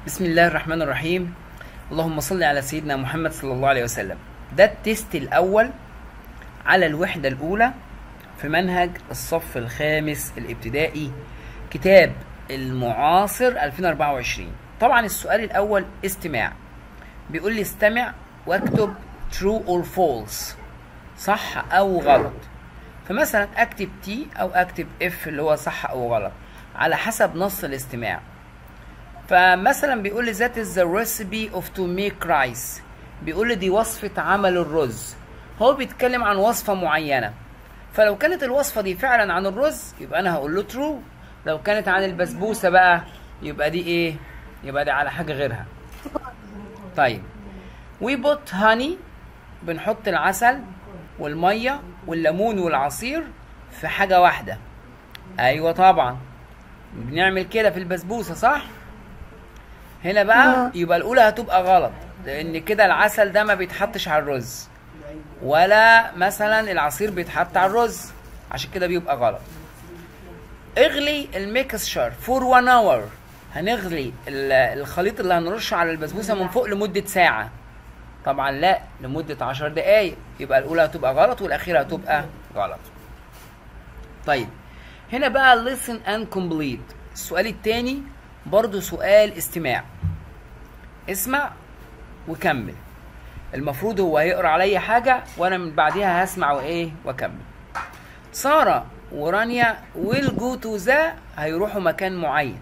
بسم الله الرحمن الرحيم اللهم صل على سيدنا محمد صلى الله عليه وسلم ده التست الأول على الوحدة الأولى في منهج الصف الخامس الابتدائي كتاب المعاصر 2024 طبعا السؤال الأول استماع بيقول لي استمع واكتب true or false صح أو غلط فمثلا اكتب تي أو اكتب اف اللي هو صح أو غلط على حسب نص الاستماع فمثلا بيقول لي that is the recipe of to make rice بيقول لي دي وصفة عمل الرز هو بيتكلم عن وصفة معينة فلو كانت الوصفة دي فعلا عن الرز يبقى أنا هقول له true لو كانت عن البسبوسة بقى يبقى دي إيه؟ يبقى دي على حاجة غيرها طيب we put honey بنحط العسل والمية والليمون والعصير في حاجة واحدة أيوة طبعا بنعمل كده في البسبوسة صح؟ هنا بقى يبقى الأولى هتبقى غلط لأن كده العسل ده ما بيتحطش على الرز ولا مثلا العصير بيتحط على الرز عشان كده بيبقى غلط اغلي الميكسشر فور 1 اور هنغلي ال- الخليط اللي هنرشه على البسبوسه من فوق لمده ساعه طبعا لا لمده 10 دقائق يبقى الاولى هتبقى غلط والاخيره هتبقى غلط طيب هنا بقى listen and complete السؤال التاني برضو سؤال استماع اسمع وكمل المفروض هو هيقرا عليا حاجه وانا من بعديها هسمع وايه واكمل ساره ورانيا ويل جو تو ذا هيروحوا مكان معين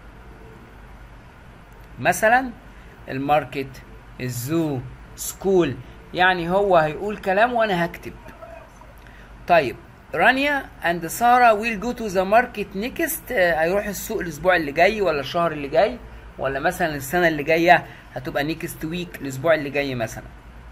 مثلا الماركت الزو سكول يعني هو هيقول كلام وانا هكتب طيب رانيا اند ساره ويل جو تو ذا ماركت نيكست هيروح السوق الاسبوع اللي جاي ولا الشهر اللي جاي ولا مثلا السنه اللي جايه هتبقى نيكست ويك الاسبوع اللي جاي مثلا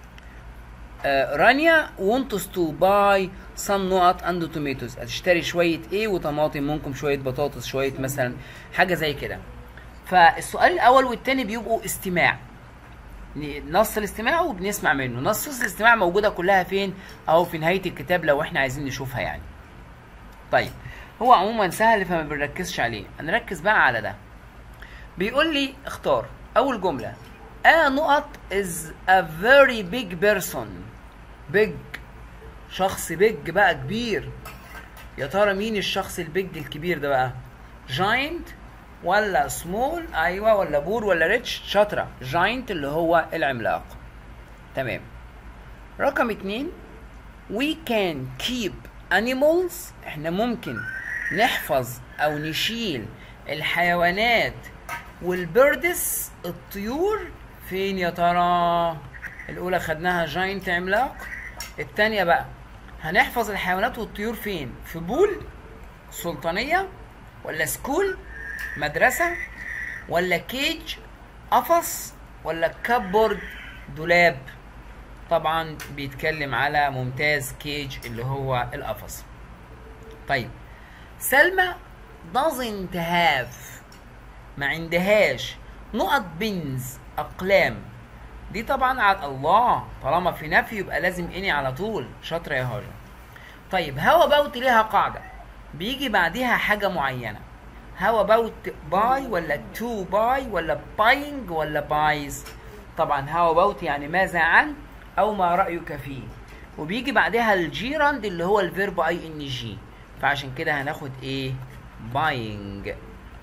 آه، رانيا wants to buy some نقط and tomatoes هتشتري شوية ايه وطماطم ممكن شوية بطاطس شوية مثلا حاجة زي كده فالسؤال الأول والتاني بيبقوا استماع ن- نص الاستماع وبنسمع منه نص الاستماع موجودة كلها فين أهو في نهاية الكتاب لو احنا عايزين نشوفها يعني طيب هو عموما سهل فما بنركزش عليه هنركز بقى على ده بيقول لي اختار اول جمله a نقط is a very big person big شخص big بقى كبير يا ترى مين الشخص البيج الكبير ده بقى giant ولا small ايوه ولا بور ولا ريتش شاطره giant اللي هو العملاق تمام رقم اتنين we can keep animals احنا ممكن نحفظ او نشيل الحيوانات والبيردس الطيور فين يا ترى الاولى خدناها جاينت عملاق التانية بقى هنحفظ الحيوانات والطيور فين في بول سلطانية ولا سكول مدرسة ولا كيج قفص ولا كابورد دولاب طبعا بيتكلم على ممتاز كيج اللي هو القفص طيب سلمى doesn't have ما عندهاش نقط بنز اقلام دي طبعا على الله طالما في نفي يبقى لازم اني على طول شاطره يا هاجر طيب هاو اباوت ليها قاعده بيجي بعديها حاجه معينه هاو اباوت باي ولا تو باي ولا باينج ولا بايز طبعا هاو اباوت يعني ماذا عن او ما رايك فيه وبيجي بعدها الجيراند اللي هو الفيرب اي ان جي فعشان كده هناخد ايه باينج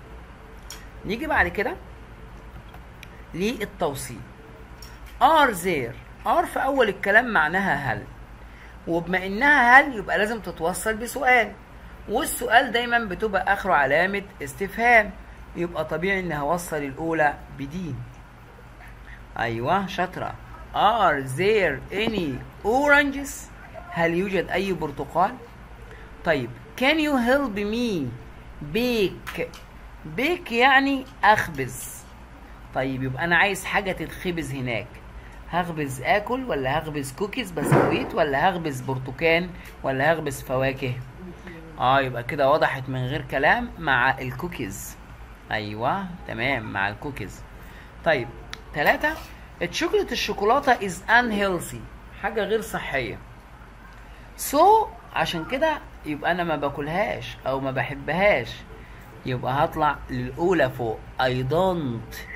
نيجي بعد كده للتوصيل are there are في أول الكلام معناها هل وبما إنها هل يبقى لازم تتوصل بسؤال والسؤال دايما بتبقى آخره علامة استفهام يبقى طبيعي إن هوصل الأولى بدي أيوة شاطرة are there any oranges هل يوجد أي برتقال طيب can you help me bake bake يعني أخبز طيب يبقى انا عايز حاجه تتخبز هناك هخبز اكل ولا هخبز كوكيز بسكويت ولا هخبز برتقان ولا هخبز فواكه اه يبقى كده وضحت من غير كلام مع الكوكيز ايوه تمام مع الكوكيز طيب ثلاثة الشوكولاتة الشوكولاتة is unhealthy حاجة غير صحية سو so, عشان كده يبقى انا ما باكلهاش او ما بحبهاش يبقى هطلع للاولى فوق I don't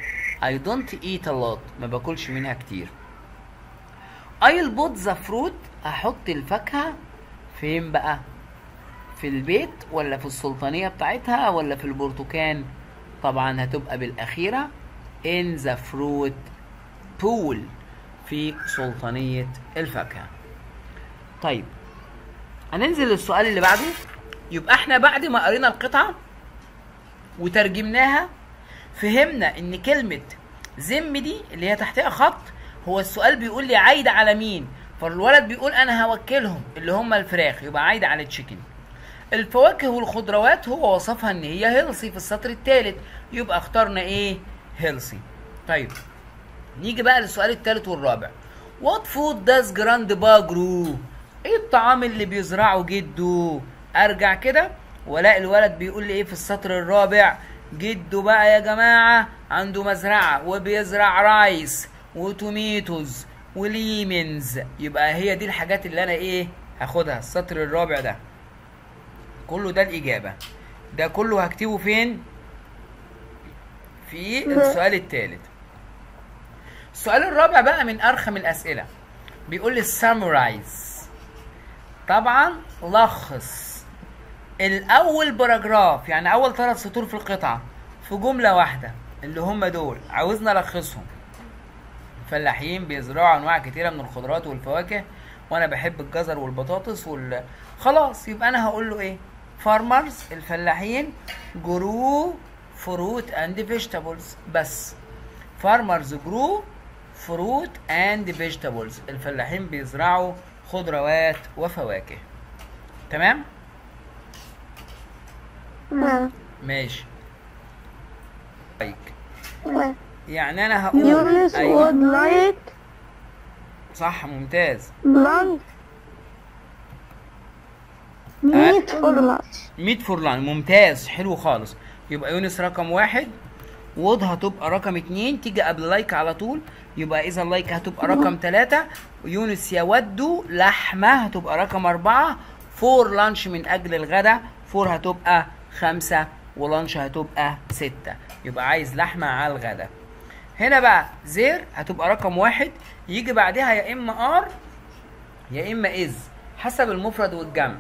I don't eat a lot ما باكلش منها كتير I'll put the fruit هحط الفاكهة فين بقى في البيت ولا في السلطانية بتاعتها ولا في البرتقان طبعا هتبقى بالأخيرة in the fruit pool في سلطانية الفاكهة طيب هننزل للسؤال اللي بعده يبقى احنا بعد ما قرينا القطعة وترجمناها فهمنا ان كلمة ذم دي اللي هي تحتها خط هو السؤال بيقول لي عايدة على مين فالولد بيقول انا هوكلهم اللي هم الفراخ يبقى عايدة على التشيكن الفواكه والخضروات هو وصفها ان هي هيلسي في السطر الثالث يبقى اخترنا ايه هيلسي طيب نيجي بقى للسؤال الثالث والرابع What food does grandpa grow ايه الطعام اللي بيزرعه جده ارجع كده والاقي الولد بيقول لي ايه في السطر الرابع جده بقى يا جماعة عنده مزرعة وبيزرع رايس وتوميتوز وليمنز يبقى هي دي الحاجات اللي انا ايه هاخدها السطر الرابع ده كله ده الإجابة ده كله هكتبه فين؟ في السؤال الثالث السؤال الرابع بقى من أرخم الأسئلة بيقول لي سامرايز طبعا لخص الأول باراجراف يعني أول ثلاث سطور في القطعة في جملة واحدة اللي هم دول عاوزنا ألخصهم فلاحين بيزرعوا أنواع كتيرة من الخضروات والفواكه وأنا بحب الجزر والبطاطس وال خلاص يبقى أنا هقول له إيه؟ فارمرز الفلاحين جرو فروت اند فيجيتابلز بس فارمرز جرو فروت اند فيجيتابلز الفلاحين بيزرعوا خضروات وفواكه تمام نعم ماشي لايك يعني انا هقول يونس أيوة. would like صح ممتاز blunt meat for lunch ميت فور لان ممتاز حلو خالص يبقى يونس رقم واحد وود هتبقى رقم اتنين تيجي قبل لايك على طول يبقى اذا لايك هتبقى رقم تلاتة ويونس يود لحمة هتبقى رقم اربعة فور لانش من اجل الغدا فور هتبقى خمسة ولانش هتبقى ستة يبقى عايز لحمة على الغدا هنا بقى زير هتبقى رقم واحد يجي بعدها يا اما ار يا اما از حسب المفرد والجمع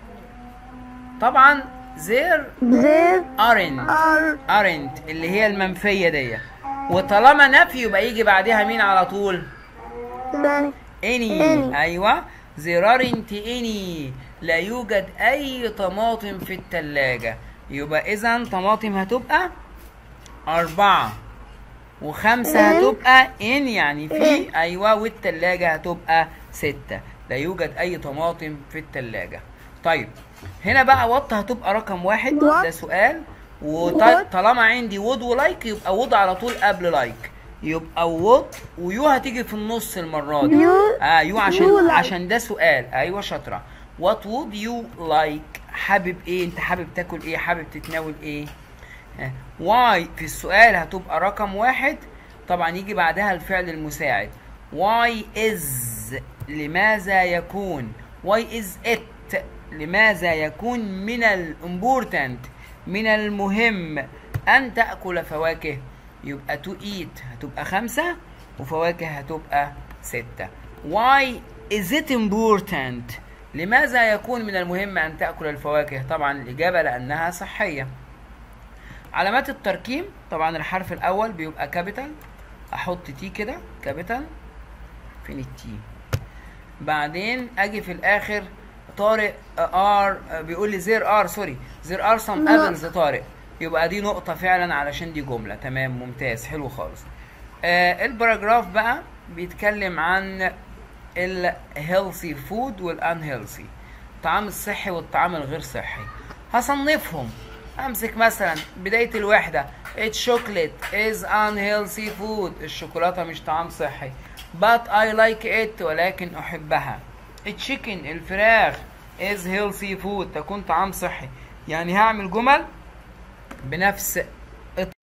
طبعا زير there ارنت are ارنت اللي هي المنفيه دي وطالما نفي يبقى يجي بعدها مين على طول then اني Any. ايوه there aren't any لا يوجد اي طماطم في التلاجة يبقى اذا طماطم هتبقى اربعة وخمسة إن. هتبقى ان يعني في إن. ايوه والتلاجة هتبقى ستة لا يوجد اي طماطم في التلاجة طيب هنا بقى وات هتبقى رقم واحد What? ده سؤال What? وطالما عندي وود ولايك يبقى وود على طول قبل لايك يبقى وود ويو هتيجي في النص المرة دي You- اه يو عشان you like. عشان ده سؤال ايوه شاطرة وات وود يو لايك حابب ايه انت حابب تاكل ايه حابب تتناول ايه واي في السؤال هتبقى رقم واحد طبعا يجي بعدها الفعل المساعد واي از لماذا يكون واي از ات لماذا يكون من الامبورتنت من المهم ان تاكل فواكه يبقى تو ايت هتبقى خمسة وفواكه هتبقى ستة why is it important لماذا يكون من المهم ان تاكل الفواكه طبعا الاجابه لانها صحيه علامات التركيب طبعا الحرف الاول بيبقى كابيتال احط تي كده كابيتال فين التي بعدين اجي في الاخر طارق ار بيقول لي زير ار سوري زير ار سم لا. ابلز طارق يبقى دي نقطه فعلا علشان دي جمله تمام ممتاز حلو خالص آه الباراجراف بقى بيتكلم عن الهيلثي فود والانهيلثي الطعام الصحي والطعام الغير صحي هصنفهم امسك مثلا بدايه الوحده الشوكليت is unhealthy food الشوكولاته مش طعام صحي but I like it ولكن احبها التشيكن الفراخ is healthy food تكون طعام صحي يعني هعمل جمل بنفس